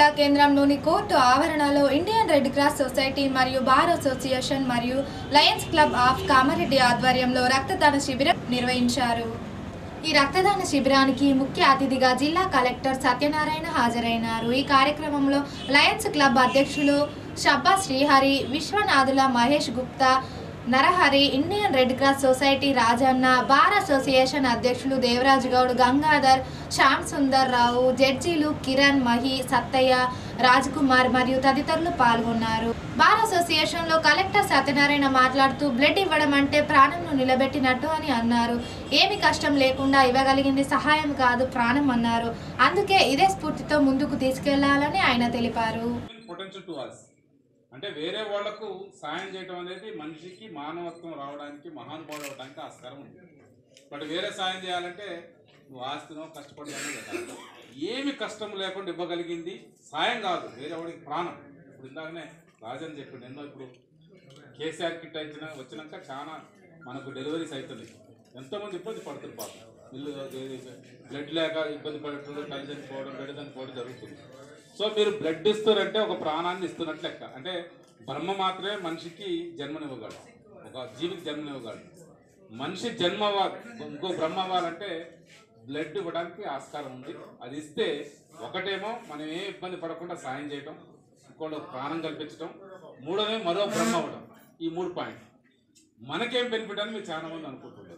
జిల్లా కేంద్రంలోని కోర్టు ఆవరణలో ఇండియన్ రెడ్ క్రాస్ సొసైటీ మరియు బార్ అసోసియేషన్ మరియు లయన్స్ క్లబ్ ఆఫ్ కామారెడ్డి ఆధ్వర్యంలో రక్తదాన శిబిరం నిర్వహించారు ఈ రక్తదాన శిబిరానికి ముఖ్య అతిథిగా జిల్లా కలెక్టర్ సత్యనారాయణ హాజరైనారు ఈ కార్యక్రమంలో లయన్స్ క్లబ్ అధ్యక్షులు Shabba Srihari Vishwanathula Mahesh Gupta Narahari Indian red cross society Rajanna bar association అధ్యక్షులు దేవరాజు గౌడ్ గంగాధర్ శ్యామ్ సుందర్ రావు జడ్జీలు కిరణ్ మహి సత్తయ్య రాజ్ కుమార్ మరియు తదితరులు పాల్గొన్నారు బార్ అసోసియేషన్ లో కలెక్టర్ సత్యనారాయణ మాట్లాడుతూ బ్లడ్ ఇవ్వడం అంటే ప్రాణంను నిలబెట్టినట్టు అని అన్నారు ఏమి కష్టం లేకుండా ఇవ్వగలిగింది సహాయం కాదు ప్రాణం అన్నారు అందుకే ఇదే స్ఫూర్తితో ముందుకు తీసుకెళ్లాలని ఆయన తెలిపారు పొటెన్షియల్ టు అస్ అంటే వేరే వాళ్లకు సాయం చేయడం అనేది మనిషికి మానవత్వం రావడానికి మహానుభావుడు అవడానికి ఆస్కారం ఉంది బట్ వేరే సాయం చేయాలంటే నువ్వు ఆస్తినో కష్టపడినో కదా ఏమి కష్టం లేకుండా ఇవ్వగలిగింది సాయం కాదు వేరే వాడికి ప్రాణం ఇప్పుడు ఇందాకనే రాజన్ చెప్పిండు ఎన్నో ఇప్పుడు కేసీఆర్ కిట్ వచ్చిన వచ్చినాక చాలా మనకు డెలివరీస్ అవుతుంది ఎంతోమంది ఇబ్బంది పడుతుంది పాపం ఇల్లు బ్లడ్ లేక ఇబ్బంది పడటం తల్లి చనిపోవడం బిడ్డ చనిపోవడం జరుగుతుంది సో మీరు బ్లడ్ ఇస్తారంటే ఒక ప్రాణాన్ని ఇస్తున్నట్లు లెక్క అంటే బ్రహ్మ మాత్రమే మనిషికి జన్మనివ్వగలడు ఒక జీవికి జన్మనివ్వగలడు మనిషి జన్మ అవ్వాలి ఇంకో బ్రహ్మ అవ్వాలంటే బ్లడ్ ఇవ్వడానికి ఆస్కారం ఉంది అది ఇస్తే ఒకటేమో మనం ఏ ఇబ్బంది పడకుండా సాయం చేయటం ఇంకోటి ప్రాణం కల్పించడం మూడోదే మరో బ్రహ్మ అవ్వడం ఈ మూడు పాయింట్ మనకేం బెనిఫిట్ అని మీరు చాలా మంది అనుకుంటుంటారు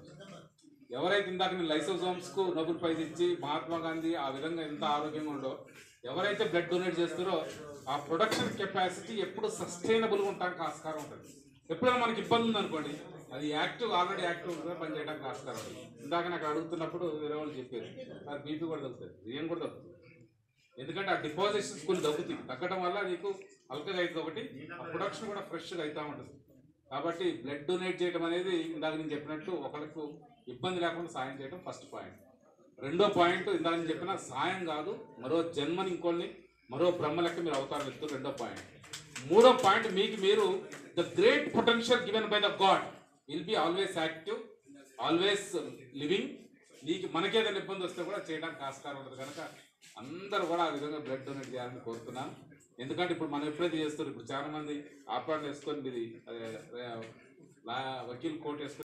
ఎవరైతే ఇందాక నేను లైసోజోమ్స్కు నోబెల్ ప్రైజ్ ఇచ్చి మహాత్మా గాంధీ ఆ విధంగా ఎంత ఆరోగ్యంగా ఉండో ఎవరైతే బ్లడ్ డొనేట్ చేస్తారో ఆ ప్రొడక్షన్ కెపాసిటీ ఎప్పుడు సస్టైనబుల్గా ఉండడానికి ఆస్కారం ఉంటుంది ఎప్పుడైనా మనకి ఇబ్బంది ఉందనుకోండి అది యాక్టివ్ ఆల్రెడీ యాక్టివ్ ఉంటుందో పని చేయడానికి ఆస్కారం ఉంది ఇందాక నాకు అడుగుతున్నప్పుడు వేరే వాళ్ళు చెప్పారు అది బీపీ కూడా తగ్గుతుంది బియ్యం కూడా తగ్గుతుంది ఎందుకంటే ఆ డిపాజిట్స్ కొన్ని తగ్గుతాయి తగ్గడం వల్ల నీకు అల్కగా అవుతుంది ఒకటి ఆ ప్రొడక్షన్ కూడా ఫ్రెష్గా అవుతూ ఉంటుంది కాబట్టి బ్లడ్ డొనేట్ చేయడం అనేది ఇందాక నేను చెప్పినట్టు ఒకరికి ఇబ్బంది లేకుండా సాయం చేయడం ఫస్ట్ పాయింట్ రెండో పాయింట్ ఇందాక నేను చెప్పిన సాయం కాదు మరో జన్మని ఇంకోళ్ళని మరో బ్రహ్మ లెక్క మీరు అవతారం ఎత్తు రెండో పాయింట్ మూడో పాయింట్ మీకు మీరు the great potential given by the God will be always active always living నీకు మనకేదైనా ఇబ్బంది వస్తే కూడా చేయడానికి ఆస్కారం ఉంటుంది కనుక అందరూ కూడా ఆ విధంగా బ్లడ్ డొనేట్ చేయాలని కోరుతున్నాను ఎందుకంటే ఇప్పుడు మనం ఎప్పుడైతే చేస్తారు ఇప్పుడు చాలా మంది ఆపరేషన్ వేసుకొని మీది అదే, అదే, లా- వకీల్ కోర్టు వేసుకొని